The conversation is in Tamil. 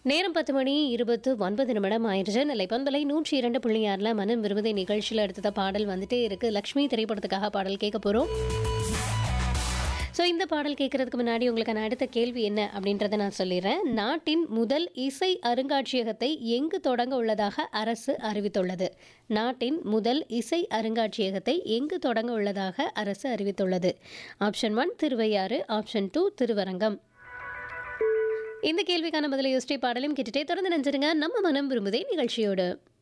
நேரம் பத்து மணி இருபத்து ஒன்பது நிமிடம் ஆயிடுச்சு நெல்லை பண்பலை நூற்றி இரண்டு புள்ளி ஆறில் மனம் விரும்புதை நிகழ்ச்சியில் அடுத்தத பாடல் வந்துட்டே இருக்கு லக்ஷ்மி திரைப்படத்துக்காக பாடல் கேட்க போகிறோம் ஸோ இந்த பாடல் கேட்கறதுக்கு முன்னாடி உங்களுக்கான அடுத்த கேள்வி என்ன அப்படின்றத நான் சொல்லிடுறேன் நாட்டின் முதல் இசை அருங்காட்சியகத்தை எங்கு தொடங்க உள்ளதாக அரசு அறிவித்துள்ளது நாட்டின் முதல் இசை அருங்காட்சியகத்தை எங்கு தொடங்க உள்ளதாக அரசு அறிவித்துள்ளது option one Thiruvaiyaru option two Thiruvarangam இந்த கேள்விக்கான பதிலை யோசிச்சை பாடலும் கேட்டுட்டே தொடர்ந்து நினைச்சிருங்க நம்ம மனம் விரும்புதே நிகழ்ச்சியோடு